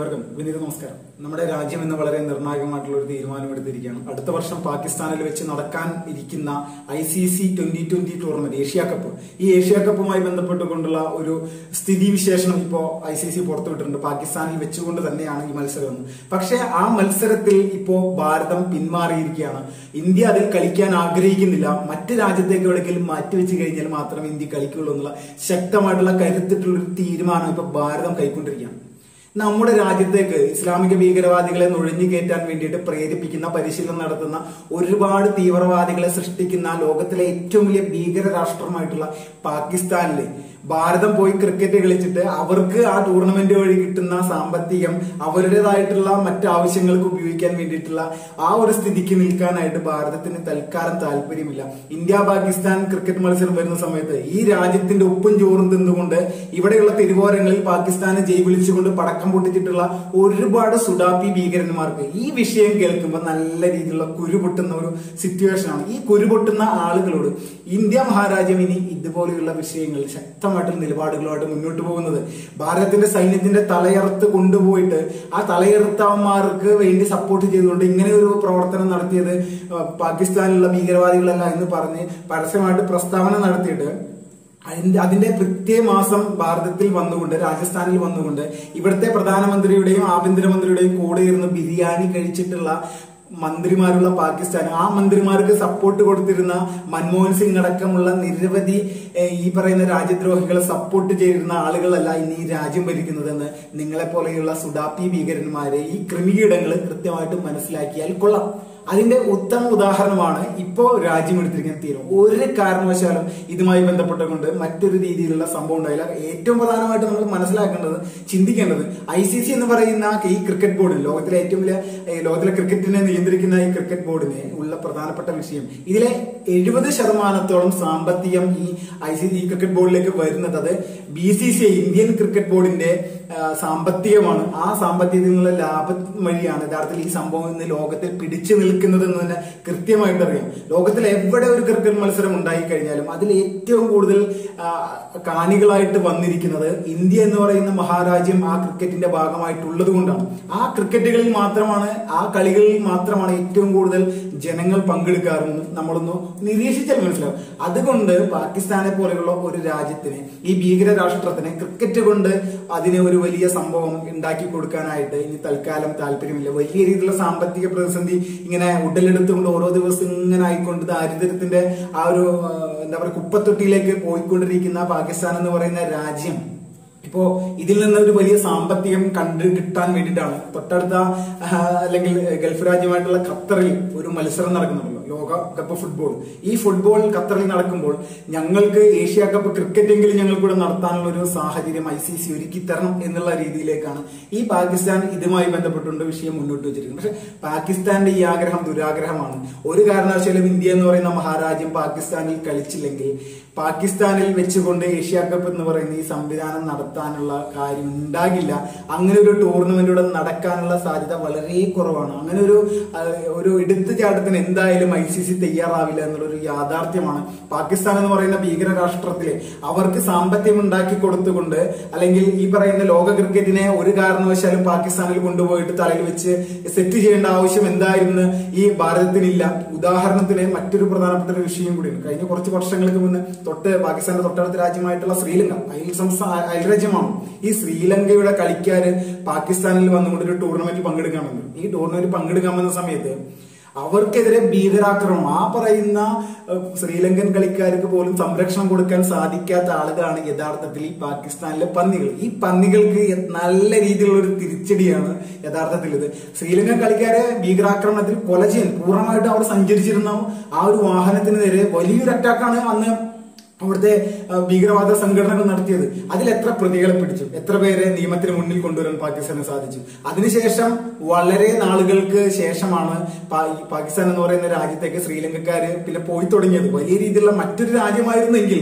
ഏവർക്കും വിനീത് നമസ്കാരം നമ്മുടെ രാജ്യം ഇന്ന് വളരെ നിർണായകമായിട്ടുള്ള ഒരു തീരുമാനം എടുത്തിരിക്കുകയാണ് അടുത്ത വർഷം പാകിസ്ഥാനിൽ വെച്ച് നടക്കാൻ ഇരിക്കുന്ന I C C twenty twenty tournament Asia cup ഈ ഏഷ്യ കപ്പുമായി ബന്ധപ്പെട്ടുകൊണ്ടുള്ള ഒരു സ്ഥിതി വിശേഷണം ഇപ്പോ ഐ സി സി പുറത്തുവിട്ടിട്ടുണ്ട് പാകിസ്ഥാനിൽ വെച്ചുകൊണ്ട് തന്നെയാണ് ഈ മത്സരം എന്ന്. പക്ഷേ ആ മത്സരത്തിൽ ഇപ്പോ ഭാരതം പിന്മാറിയിരിക്കുകയാണ് ഇന്ത്യ അതിൽ കളിക്കാൻ ആഗ്രഹിക്കുന്നില്ല മറ്റ് രാജ്യത്തേക്ക് എവിടെയെങ്കിലും മാറ്റിവെച്ച് കഴിഞ്ഞാൽ മാത്രമേ ഇന്ത്യ കളിക്കുകയുള്ളൂ എന്നുള്ള ശക്തമായിട്ടുള്ള കരുത്തിട്ടുള്ള ഒരു തീരുമാനം ഇപ്പൊ ഭാരതം കൈക്കൊണ്ടിരിക്കുകയാണ് നമ്മുടെ രാജ്യത്തേക്ക് ഇസ്ലാമിക ഭീകരവാദികളെ നുഴഞ്ഞു കയറ്റാൻ വേണ്ടിയിട്ട് പ്രേരിപ്പിക്കുന്ന പരിശീലനം നടത്തുന്ന ഒരുപാട് തീവ്രവാദികളെ സൃഷ്ടിക്കുന്ന ലോകത്തിലെ ഏറ്റവും വലിയ ഭീകര രാഷ്ട്രമായിട്ടുള്ള പാകിസ്ഥാനിലെ ഭാരതം പോയി ക്രിക്കറ്റ് കളിച്ചിട്ട് അവർക്ക് ആ ടൂർണമെന്റ് വഴി കിട്ടുന്ന സാമ്പത്തികം അവരുടേതായിട്ടുള്ള മറ്റു ആവശ്യങ്ങൾക്ക് ഉപയോഗിക്കാൻ വേണ്ടിയിട്ടുള്ള ആ ഒരു സ്ഥിതിക്ക് നിൽക്കാനായിട്ട് ഭാരതത്തിന് തൽക്കാലം താല്പര്യമില്ല ഇന്ത്യ പാകിസ്ഥാൻ ക്രിക്കറ്റ് മത്സരം വരുന്ന സമയത്ത് ഈ രാജ്യത്തിന്റെ ഉപ്പും ചോറും തിന്നുകൊണ്ട് ഇവിടെയുള്ള തെരുവോരങ്ങളിൽ പാകിസ്ഥാനെ ജയ് വിളിച്ചുകൊണ്ട് പടക്കം പൊട്ടിച്ചിട്ടുള്ള ഒരുപാട് സുഡാപ്പി ഭീകരന്മാർക്ക് ഈ വിഷയം കേൾക്കുമ്പോൾ നല്ല രീതിയിലുള്ള കുരുപൊട്ടുന്ന ഒരു സിറ്റുവേഷനാണ് ഈ കുരുപൊട്ടുന്ന ആളുകളോട് ഇന്ത്യ മഹാരാജ്യം ഇനി ഇതുപോലെയുള്ള വിഷയങ്ങൾ ശക്തമായിട്ടുള്ള നിലപാടുകളുമായിട്ട് മുന്നോട്ട് പോകുന്നത് ഭാരതത്തിന്റെ സൈന്യത്തിന്റെ തലയറുത്ത് കൊണ്ടുപോയിട്ട് ആ തലയെറുത്തവന്മാർക്ക് വേണ്ടി സപ്പോർട്ട് ചെയ്തുകൊണ്ട് ഇങ്ങനെ ഒരു പ്രവർത്തനം നടത്തിയത് ആ, പാകിസ്ഥാനിലുള്ള ഭീകരവാദികളല്ല എന്ന് പറഞ്ഞ് പരസ്യമായിട്ട് പ്രസ്താവന നടത്തിയിട്ട് അതിന്റെ അതിന്റെ പ്രത്യേക മാസം ഭാരതത്തിൽ വന്നുകൊണ്ട് രാജസ്ഥാനിൽ വന്നുകൊണ്ട് ഇവിടുത്തെ പ്രധാനമന്ത്രിയുടെയും ആഭ്യന്തരമന്ത്രിയുടെയും കൂടെ ഇരുന്ന് ബിരിയാണി കഴിച്ചിട്ടുള്ള മന്ത്രിമാരുള്ള പാകിസ്ഥാൻ ആ മന്ത്രിമാർക്ക് സപ്പോർട്ട് കൊടുത്തിരുന്ന മൻമോഹൻ സിംഗ് അടക്കമുള്ള നിരവധി ഏഹ്, ഈ പറയുന്ന രാജ്യദ്രോഹികളെ സപ്പോർട്ട് ചെയ്തിരുന്ന ആളുകളല്ല ഇനി ഈ രാജ്യം ഭരിക്കുന്നതെന്ന് നിങ്ങളെ പോലെയുള്ള സുഡാപ്പി ഭീകരന്മാരെ ഈ ക്രിമികീടങ്ങൾ കൃത്യമായിട്ട് മനസ്സിലാക്കിയാൽ കൊള്ളാം അതിന്റെ ഉത്തമ ഉദാഹരണമാണ് ഇപ്പോ രാജ്യം എടുത്തിരിക്കുന്ന തീരുമാനം ഒരു കാരണവശാലും ഇതുമായി ബന്ധപ്പെട്ടുകൊണ്ട് മറ്റൊരു രീതിയിലുള്ള സംഭവം ഉണ്ടായില്ല ഏറ്റവും പ്രധാനമായിട്ട് നമ്മൾ മനസ്സിലാക്കേണ്ടത് ചിന്തിക്കേണ്ടത് ഐ സി സി എന്ന് പറയുന്ന ഈ ക്രിക്കറ്റ് ബോർഡ് ലോകത്തിലെ ഏറ്റവും വലിയ ഏഹ്, ലോകത്തിലെ ക്രിക്കറ്റിനെ നിയന്ത്രിക്കുന്ന ഈ ക്രിക്കറ്റ് ബോർഡിന് ഉള്ള പ്രധാനപ്പെട്ട വിഷയം ഇതിലെ എഴുപത് ശതമാനത്തോളം സാമ്പത്തികം ഈ ഐ സി സി ക്രിക്കറ്റ് ബോർഡിലേക്ക് വരുന്നത് അത് B C C I Indian cricket ബോർഡിന്റെ ആ, സാമ്പത്തികമാണ് ആ സാമ്പത്തികത്തിൽ നിന്നുള്ള ലാഭം വഴിയാണ് യഥാർത്ഥത്തിൽ ഈ സംഭവം ഇന്ന് ലോകത്തിൽ പിടിച്ചു നിൽക്കുന്നത് എന്ന് തന്നെ കൃത്യമായിട്ട് അറിയാം ലോകത്തിൽ എവിടെ ഒരു ക്രിക്കറ്റ് മത്സരം ഉണ്ടായി കഴിഞ്ഞാലും അതിൽ ഏറ്റവും കൂടുതൽ ആ, കാണികളായിട്ട് വന്നിരിക്കുന്നത് ഇന്ത്യ എന്ന് പറയുന്ന മഹാരാജ്യം ആ ക്രിക്കറ്റിന്റെ ഭാഗമായിട്ടുള്ളത് കൊണ്ടാണ് ആ ക്രിക്കറ്റുകളിൽ മാത്രമാണ് ആ കളികളിൽ മാത്രമാണ് ഏറ്റവും കൂടുതൽ ജനങ്ങൾ പങ്കെടുക്കാറെന്ന് നമ്മളൊന്ന് നിരീക്ഷിച്ചാൽ മനസ്സിലാവും അതുകൊണ്ട് പാകിസ്ഥാനെ പോലെയുള്ള ഒരു രാജ്യത്തിന് ഈ ഭീകര രാഷ്ട്രത്തിന് ക്രിക്കറ്റ് കൊണ്ട് അതിനെ ഒരു വലിയ സംഭവം ഉണ്ടാക്കി കൊടുക്കാനായിട്ട് ഇനി തൽക്കാലം താല്പര്യമില്ല വലിയ രീതിയിലുള്ള സാമ്പത്തിക പ്രതിസന്ധി ഇങ്ങനെ ഉടലെടുത്തുകൊണ്ട് ഓരോ ദിവസം ഇങ്ങനെ ആയിക്കൊണ്ട് ദാരിദ്ര്യത്തിന്റെ ആ ഒരു ആ, എന്താ പറയുക കുപ്പത്തൊട്ടിയിലേക്ക് പോയിക്കൊണ്ടിരിക്കുന്ന പാകിസ്ഥാൻ എന്ന് പറയുന്ന രാജ്യം ഇപ്പോ ഇതിൽ നിന്ന് ഒരു വലിയ സാമ്പത്തികം കണ്ടു കിട്ടാൻ വേണ്ടിയിട്ടാണ് തൊട്ടടുത്ത ആ, അല്ലെങ്കിൽ ഗൾഫ് രാജ്യമായിട്ടുള്ള ഖത്തറിൽ ഒരു മത്സരം നടക്കുന്നുണ്ടല്ലോ ലോക കപ്പ് ഫുട്ബോൾ ഈ ഫുട്ബോൾ ഖത്തറിൽ നടക്കുമ്പോൾ ഞങ്ങൾക്ക് ഏഷ്യ കപ്പ് ക്രിക്കറ്റ് എങ്കിലും ഞങ്ങൾക്ക് ഇവിടെ നടത്താനുള്ള ഒരു സാഹചര്യം ഐ സി സി ഒരുക്കി തരണം എന്നുള്ള രീതിയിലേക്കാണ് ഈ പാകിസ്ഥാൻ ഇതുമായി ബന്ധപ്പെട്ടുകൊണ്ട് വിഷയം മുന്നോട്ട് വെച്ചിരിക്കുന്നത് പക്ഷെ പാകിസ്ഥാന്റെ ഈ ആഗ്രഹം ദുരാഗ്രഹമാണ് ഒരു കാരണവശാലും ഇന്ത്യ എന്ന് പറയുന്ന മഹാരാജ്യം പാകിസ്ഥാനിൽ കളിച്ചില്ലെങ്കിൽ പാകിസ്ഥാനിൽ വെച്ചുകൊണ്ട് ഏഷ്യ കപ്പ് എന്ന് പറയുന്ന ഈ സംവിധാനം നടത്താനുള്ള കാര്യം ഉണ്ടാകില്ല അങ്ങനെ ഒരു ടൂർണമെന്റ് ഇവിടെ നടക്കാനുള്ള സാധ്യത വളരെ കുറവാണ് അങ്ങനെ ഒരു ആ, ഒരു എടുത്തുചാട്ടത്തിന് എന്തായാലും ഐ സി സി തയ്യാറാവില്ല എന്നുള്ളൊരു യാഥാർത്ഥ്യമാണ് പാകിസ്ഥാൻ എന്ന് പറയുന്ന ഭീകര രാഷ്ട്രത്തിലെ അവർക്ക് സാമ്പത്തികം ഉണ്ടാക്കി കൊടുത്തുകൊണ്ട് അല്ലെങ്കിൽ ഈ പറയുന്ന ലോക ക്രിക്കറ്റിനെ ഒരു കാരണവശാലും പാകിസ്ഥാനിൽ കൊണ്ടുപോയിട്ട് തലയിൽ വെച്ച് സെറ്റ് ചെയ്യേണ്ട ആവശ്യം എന്തായിരുന്നു ഈ ഭാരതത്തിനില്ല ഉദാഹരണത്തിന് മറ്റൊരു പ്രധാനപ്പെട്ട ഒരു വിഷയം കൂടിയാണ് കഴിഞ്ഞ കുറച്ച് വർഷങ്ങൾക്ക് മുന്നേ തൊട്ട് പാകിസ്ഥാന്റെ തൊട്ടടുത്ത രാജ്യമായിട്ടുള്ള ശ്രീലങ്ക അയൽ സംസ്ഥാന അയൽ രാജ്യമാണ് ഈ ശ്രീലങ്കയുടെ കളിക്കാര് പാകിസ്ഥാനിൽ വന്നുകൊണ്ട് ഒരു ടൂർണമെന്റിൽ പങ്കെടുക്കാൻ വന്നു ഈ ടൂർണമെന്റിൽ പങ്കെടുക്കാൻ വന്ന സമയത്ത് അവർക്കെതിരെ ഭീകരാക്രമണം ആ പറയുന്ന ഏഹ്, ശ്രീലങ്കൻ കളിക്കാർക്ക് പോലും സംരക്ഷണം കൊടുക്കാൻ സാധിക്കാത്ത ആളുകളാണ് യഥാർത്ഥത്തിൽ ഈ പാകിസ്ഥാനിലെ പന്നികൾ ഈ പന്നികൾക്ക് നല്ല രീതിയിലുള്ള ഒരു തിരിച്ചടിയാണ് യഥാർത്ഥത്തിൽ ഇത് ശ്രീലങ്കൻ കളിക്കാരെ ഭീകരാക്രമണത്തിൽ കൊല ചെയ്യാൻ പൂർണ്ണമായിട്ട് അവർ സഞ്ചരിച്ചിരുന്ന ആ ഒരു വാഹനത്തിന് നേരെ വലിയൊരു അറ്റാക്കാണ് അന്ന് അവിടുത്തെ ആ, ഭീകരവാദ സംഘടനകൾ നടത്തിയത് അതിൽ എത്ര പ്രതികളെ പിടിച്ചു എത്ര പേരെ നിയമത്തിന് മുന്നിൽ കൊണ്ടുവരാൻ പാകിസ്ഥാന് സാധിച്ചു അതിനുശേഷം വളരെ നാളുകൾക്ക് ശേഷമാണ് പാ- ഈ പാകിസ്ഥാൻ എന്ന് പറയുന്ന രാജ്യത്തേക്ക് ശ്രീലങ്കക്കാര് പിന്നെ പോയി തുടങ്ങിയത് വലിയ രീതിയിലുള്ള മറ്റൊരു രാജ്യമായിരുന്നെങ്കിൽ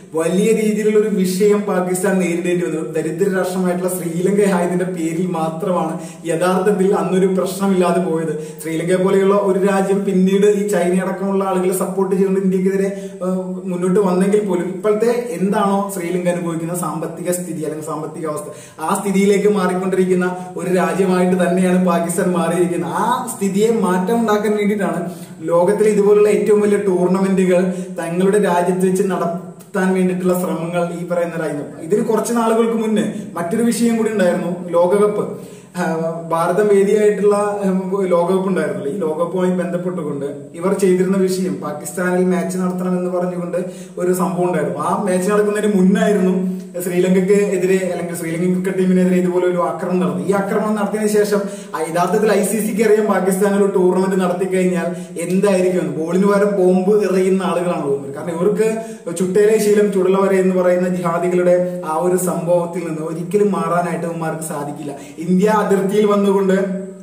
വലിയ രീതിയിലുള്ള ഒരു വിഷയം പാകിസ്ഥാൻ നേരിടേണ്ടി വന്നു ദരിദ്ര രാഷ്ട്രമായിട്ടുള്ള ശ്രീലങ്ക ആയതിന്റെ പേരിൽ മാത്രമാണ് യഥാർത്ഥത്തിൽ അന്നൊരു പ്രശ്നമില്ലാതെ പോയത് ശ്രീലങ്കയെ പോലെയുള്ള ഒരു രാജ്യം പിന്നീട് ഈ ചൈന അടക്കമുള്ള ആളുകളെ സപ്പോർട്ട് ചെയ്തുകൊണ്ട് ഇന്ത്യക്കെതിരെ ഏഹ്, മുന്നോട്ട് വന്നെങ്കിൽ പോലും ഇപ്പോഴത്തെ എന്താണോ ശ്രീലങ്ക അനുഭവിക്കുന്ന സാമ്പത്തിക സ്ഥിതി അല്ലെങ്കിൽ സാമ്പത്തിക അവസ്ഥ ആ സ്ഥിതിയിലേക്ക് മാറിക്കൊണ്ടിരിക്കുന്ന ഒരു രാജ്യമായിട്ട് തന്നെയാണ് പാകിസ്ഥാൻ മാറിയിരിക്കുന്നത് ആ സ്ഥിതിയെ മാറ്റം ഉണ്ടാക്കാൻ വേണ്ടിയിട്ടാണ് ലോകത്തിലെ ഇതുപോലുള്ള ഏറ്റവും വലിയ ടൂർണമെന്റുകൾ തങ്ങളുടെ രാജ്യത്ത് വെച്ച് നടത്താൻ വേണ്ടിയിട്ടുള്ള ശ്രമങ്ങൾ ഈ പറയുന്ന രാജ്യം ഇതിന് കുറച്ച് നാളുകൾക്ക് മുന്നേ മറ്റൊരു വിഷയം കൂടി ഉണ്ടായിരുന്നു ലോകകപ്പ് ആ, ഭാരതം വേദിയായിട്ടുള്ള ഉം, ലോകകപ്പ് ഉണ്ടായിരുന്നല്ലോ ഈ ലോകകപ്പുമായി ബന്ധപ്പെട്ടുകൊണ്ട് ഇവർ ചെയ്തിരുന്ന വിഷയം പാകിസ്ഥാനിൽ മാച്ച് നടത്തണം എന്ന് പറഞ്ഞുകൊണ്ട് ഒരു സംഭവം ഉണ്ടായിരുന്നു ആ മാച്ച് നടക്കുന്നതിന് മുന്നായിരുന്നു ശ്രീലങ്കയ്ക്ക് എതിരെ അല്ലെങ്കിൽ ശ്രീലങ്കൻ ക്രിക്കറ്റ് ടീമിനെതിരെ ഇതുപോലെ ഒരു ആക്രമണം നടന്നു ഈ ആക്രമണം നടത്തിയതിനു ശേഷം ആ, യഥാർത്ഥത്തിൽ ഐ സി സിക്ക് അറിയാം പാകിസ്ഥാൻ ഒരു ടൂർണമെന്റ് നടത്തി കഴിഞ്ഞാൽ എന്തായിരിക്കും എന്ന്. ബോളിന് പകരം ബോംബ് എറിയുന്ന ആളുകളാണ് പോകുന്നത് കാരണം ഇവർക്ക് ചുട്ടേലെ ശീലം ചുടലവരെ എന്ന് പറയുന്ന ജിഹാദികളുടെ ആ ഒരു സംഭവത്തിൽ നിന്ന് ഒരിക്കലും മാറാനായിട്ട് ഇവന്മാർക്ക് സാധിക്കില്ല ഇന്ത്യ അതിർത്തിയിൽ വന്നുകൊണ്ട്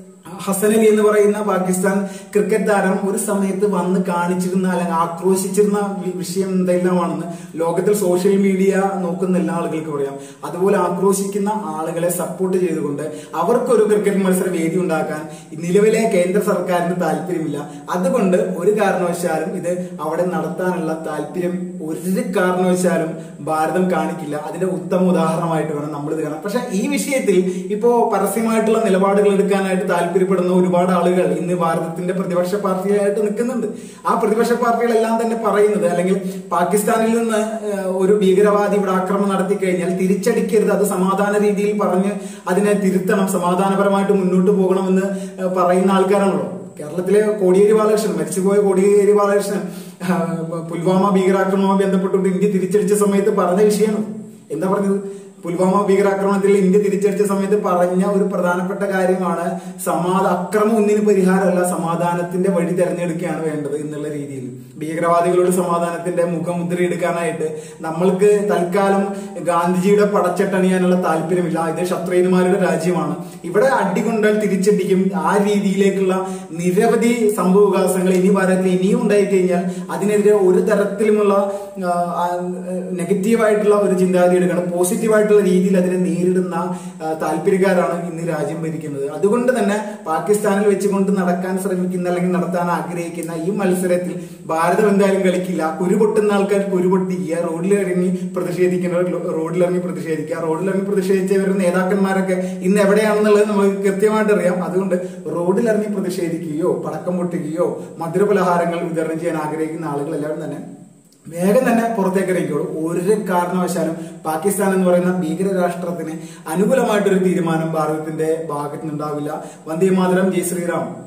ഹസൻ അലി എന്ന് പറയുന്ന പാകിസ്ഥാൻ ക്രിക്കറ്റ് താരം ഒരു സമയത്ത് വന്ന് കാണിച്ചിരുന്ന അല്ലെങ്കിൽ ആക്രോശിച്ചിരുന്ന വി- വിഷയം എന്തെല്ലാമാണെന്ന് ലോകത്തിൽ സോഷ്യൽ മീഡിയ നോക്കുന്ന എല്ലാ ആളുകൾക്കും അറിയാം അതുപോലെ ആക്രോശിക്കുന്ന ആളുകളെ സപ്പോർട്ട് ചെയ്തുകൊണ്ട് അവർക്കൊരു ക്രിക്കറ്റ് മത്സര വേദി ഉണ്ടാക്കാൻ നിലവിലെ കേന്ദ്ര സർക്കാരിന് താല്പര്യമില്ല അതുകൊണ്ട് ഒരു കാരണവശാലും ഇത് അവിടെ നടത്താനുള്ള താല്പര്യം ഒരു കാരണവശാലും ഭാരതം കാണിക്കില്ല അതിന്റെ ഉത്തമ ഉദാഹരണമായിട്ട് വേണം നമ്മൾ ഇത് കാണാൻ പക്ഷെ ഈ വിഷയത്തിൽ ഇപ്പോ പരസ്യമായിട്ടുള്ള നിലപാടുകൾ എടുക്കാനായിട്ട് താല്പര്യപ്പെടുന്ന ഒരുപാട് ആളുകൾ ഇന്ന് ഭാരതത്തിന്റെ പ്രതിപക്ഷ പാർട്ടിയായിട്ട് നിൽക്കുന്നുണ്ട് ആ പ്രതിപക്ഷ പാർട്ടികളെല്ലാം തന്നെ പറയുന്നത് അല്ലെങ്കിൽ പാകിസ്ഥാനിൽ നിന്ന് ഏഹ്, ഒരു ഭീകരവാദി ഇവിടെ ആക്രമണം നടത്തി കഴിഞ്ഞാൽ തിരിച്ചടിക്കരുത് അത് സമാധാന രീതിയിൽ പറഞ്ഞ് അതിനെ തിരുത്തണം സമാധാനപരമായിട്ട് മുന്നോട്ട് പോകണമെന്ന് ഏഹ്, പറയുന്ന ആൾക്കാരാണല്ലോ കേരളത്തിലെ കോടിയേരി ബാലകൃഷ്ണൻ മരിച്ചുപോയ കോടിയേരി ബാലകൃഷ്ണൻ ആ, പുൽവാമ ഭീകരാക്രമണവുമായി ബന്ധപ്പെട്ടുകൊണ്ട് ഇന്ത്യ തിരിച്ചടിച്ച സമയത്ത് പറഞ്ഞ വിഷയമാണ് എന്താ പറഞ്ഞത് പുൽവാമ ഭീകരാക്രമണത്തിൽ ഇന്ത്യ തിരിച്ചടിച്ച സമയത്ത് പറഞ്ഞ ഒരു പ്രധാനപ്പെട്ട കാര്യമാണ് സമാധ അക്രമം ഒന്നിന് പരിഹാരമല്ല സമാധാനത്തിന്റെ വഴി തെരഞ്ഞെടുക്കുകയാണ് വേണ്ടത് എന്നുള്ള രീതിയിൽ ഭീകരവാദികളോട് സമാധാനത്തിന്റെ മുഖമുദ്ര എടുക്കാനായിട്ട് നമ്മൾക്ക് തൽക്കാലം ഗാന്ധിജിയുടെ പടച്ചട്ടണിയാനുള്ള താല്പര്യമില്ല ഇത് ക്ഷത്രിയന്മാരുടെ രാജ്യമാണ് ഇവിടെ അടികൊണ്ടാൽ തിരിച്ചടിക്കും ആ രീതിയിലേക്കുള്ള നിരവധി സംഭവവികാസങ്ങൾ ഇനി ഭാരതത്തിൽ ഇനിയും ഉണ്ടായി കഴിഞ്ഞാൽ അതിനെതിരെ ഒരു തരത്തിലുമുള്ള ആ, ആ, നെഗറ്റീവായിട്ടുള്ള ഒരു ചിന്താഗതി എടുക്കണം പോസിറ്റീവായിട്ടുള്ള രീതിയിൽ അതിനെ നേരിടുന്ന ആ, താല്പര്യക്കാരാണ് ഇന്ന് രാജ്യം ഭരിക്കുന്നത് അതുകൊണ്ട് തന്നെ പാകിസ്ഥാനിൽ വെച്ചുകൊണ്ട് നടക്കാൻ ശ്രമിക്കുന്ന അല്ലെങ്കിൽ നടത്താൻ ആഗ്രഹിക്കുന്ന ഈ മത്സരത്തിൽ ഭാരതം എന്തായാലും കളിക്കില്ല കുരുപൊട്ടുന്ന ആൾക്കാർ കുരുപൊട്ടിക്കുക റോഡിലിറങ്ങി പ്രതിഷേധിക്കുന്നവർ റോഡിലിറങ്ങി പ്രതിഷേധിക്കുക റോഡിലിറങ്ങി പ്രതിഷേധിച്ചവരുടെ നേതാക്കന്മാരൊക്കെ ഇന്ന് എവിടെയാണെന്നുള്ളത് നമുക്ക് കൃത്യമായിട്ട് അറിയാം അതുകൊണ്ട് റോഡിലിറങ്ങി പ്രതിഷേധിക്കുകയോ പടക്കം പൊട്ടിക്കുകയോ മധുരപലഹാരങ്ങൾ വിതരണം ചെയ്യാൻ ആഗ്രഹിക്കുന്ന ആളുകൾ എല്ലാവരും തന്നെ വേഗം തന്നെ പുറത്തേക്ക് ഇറങ്ങിക്കോളൂ ഒരു കാരണവശാലും പാകിസ്ഥാൻ എന്ന് പറയുന്ന ഭീകര രാഷ്ട്രത്തിന് അനുകൂലമായിട്ടൊരു തീരുമാനം ഭാരതത്തിന്റെ ഭാഗത്തുനിന്നുണ്ടാവില്ല വന്ദേ മാതരം ജയ് ശ്രീറാം